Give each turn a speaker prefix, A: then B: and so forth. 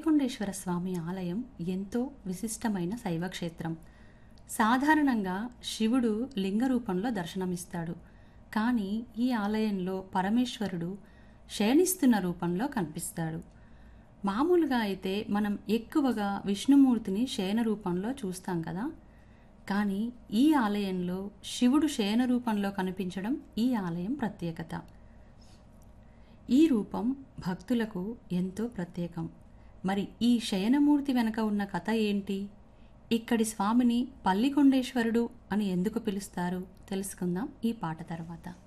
A: పల్లికొండేశ్వర స్వామి ఆలయం ఎంతో విశిష్టమైన శైవక్షేత్రం సాధారణంగా శివుడు లింగ రూపంలో దర్శనమిస్తాడు కానీ ఈ ఆలయంలో పరమేశ్వరుడు శయనిస్తున్న రూపంలో కనిపిస్తాడు మామూలుగా అయితే మనం ఎక్కువగా విష్ణుమూర్తిని శయన రూపంలో చూస్తాం కదా కానీ ఈ ఆలయంలో శివుడు శయన రూపంలో కనిపించడం ఈ ఆలయం ప్రత్యేకత ఈ రూపం భక్తులకు ఎంతో ప్రత్యేకం మరి ఈ శయనమూర్తి వెనక ఉన్న కథ ఏంటి ఇక్కడి స్వామిని పల్లికొండేశ్వరుడు అని ఎందుకు పిలుస్తారు తెలుసుకుందాం ఈ పాట తర్వాత